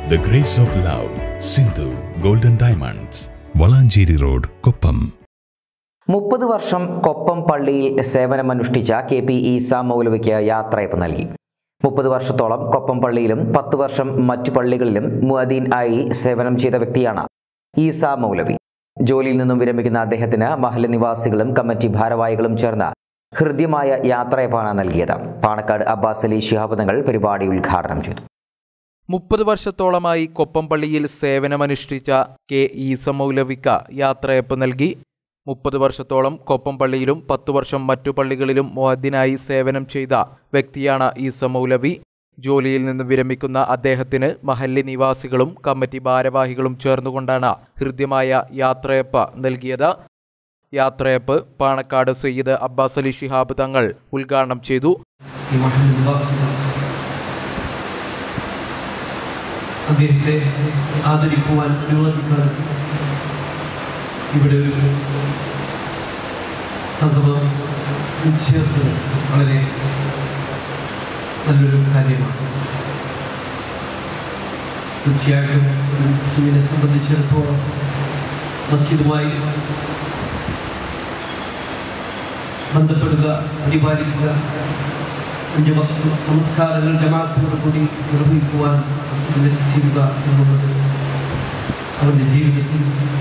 The Grace of Love, Sindhu Golden Diamonds, Valanchery road Koppam മുപ്പത് വർഷം കൊപ്പം പള്ളിയിൽ സേവനമനുഷ്ഠിച്ച കെ പി ഈസ മൗലവിക്ക് യാത്രയപ്പ് നൽകി മുപ്പത് വർഷത്തോളം കൊപ്പം പള്ളിയിലും പത്ത് വർഷം മറ്റു പള്ളികളിലും മുഅദീൻ ആയി സേവനം ചെയ്ത വ്യക്തിയാണ് ഈസ മൗലവി ജോലിയിൽ നിന്നും വിരമിക്കുന്ന അദ്ദേഹത്തിന് മഹല് നിവാസികളും കമ്മിറ്റി ഭാരവാഹികളും ചേർന്ന് ഹൃദ്യമായ യാത്രയപ്പാണ് നൽകിയത് പാണക്കാട് അബ്ബാസ് അലി ശിഹാബ് തങ്ങൾ പരിപാടി ഉദ്ഘാടനം ചെയ്തു മുപ്പത് വർഷത്തോളമായി കൊപ്പംപള്ളിയിൽ സേവനമനുഷ്ഠിച്ച കെ ഈസ മൗലവിക്ക യാത്രയപ്പ് നൽകി മുപ്പത് വർഷത്തോളം കൊപ്പംപള്ളിയിലും പത്തു വർഷം മറ്റു പള്ളികളിലും മുഹദ്ദിനായി സേവനം ചെയ്ത വ്യക്തിയാണ് ഈസ മൗലവി ജോലിയിൽ നിന്ന് വിരമിക്കുന്ന അദ്ദേഹത്തിന് മഹല്ലി നിവാസികളും കമ്മിറ്റി ഭാരവാഹികളും ചേർന്നുകൊണ്ടാണ് ഹൃദ്യമായ യാത്രയപ്പ് നൽകിയത് യാത്രയപ്പ് പാണക്കാട് സയ്യിദ് അബ്ബാസ് അലി ശിഹാബ് തങ്ങൾ ഉദ്ഘാടനം ചെയ്തു ഈ മഹൽ നിവാസികൾ അദ്ദേഹത്തെ ആദരിക്കുവാൻ അനുവദിക്കാൻ ഇവിടെ ഒരു സംഗമം ചേർത്തത് വളരെ നല്ലൊരു കാര്യമാണ് തീർച്ചയായിട്ടും ഒരു മുസ്ലിമിനെ സംബന്ധിച്ചിടത്തോളം മസ്ജിദുമായി ബന്ധപ്പെടുക പരിപാലിക്കുക അഞ്ച് വക്ത നമസ്കാരങ്ങൾ ജമാഅത്തോടു കൂടി നിർവഹിക്കുവാൻ മസ്ജിദിൽ ചെയ്യുക എന്നുള്ളത് അവൻ്റെ ജീവിതത്തിൽ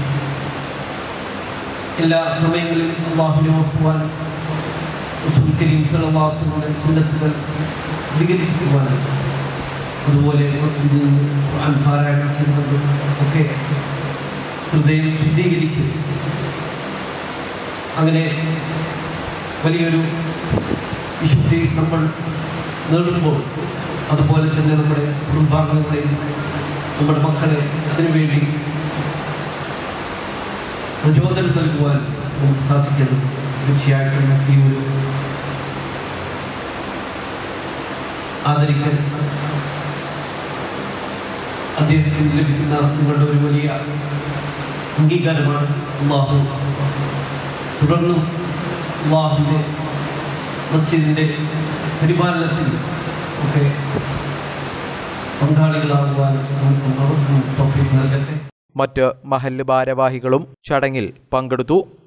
എല്ലാ സമയങ്ങളിലും അള്ളാഹുവിനെ ഓർക്കുവാൻ റസൂൽ കരീം സല്ലല്ലാഹുവിന്റെ സുന്നത്തുകൾ അധികരിക്കുവാൻ അതുപോലെ മസ്ജിദിൽ നിന്ന് ഖുർആൻ പാരായണം ചെയ്യുന്നതും ഒക്കെ ഹൃദയം ശുദ്ധീകരിക്കും അങ്ങനെ വലിയൊരു വിശുദ്ധി നമ്മൾ നേടുമ്പോൾ അതുപോലെ തന്നെ നമ്മുടെ കുടുംബാംഗങ്ങളെയും നമ്മുടെ മക്കളെ അതിനുവേണ്ടി പ്രചോദനം നൽകുവാൻ നമുക്ക് സാധിക്കണം തീർച്ചയായിട്ടും ഈ ഒരു ആദരിക്കൽ അദ്ദേഹത്തിന് ലഭിക്കുന്ന നിങ്ങളുടെ ഒരു വലിയ അംഗീകാരമാണ് അള്ളാഹു തുടർന്നും അള്ളാഹുവിൻ്റെ മസ്ജിദിൻ്റെ പരിപാലനത്തിൽ ഒക്കെ പങ്കാളികളാകുവാൻ നമുക്ക് അവർക്കും തോഫീക്ക് നൽകട്ടെ മറ്റ് മഹല്ല് ഭാരവാഹികളും ചടങ്ങിൽ പങ്കെടുത്തു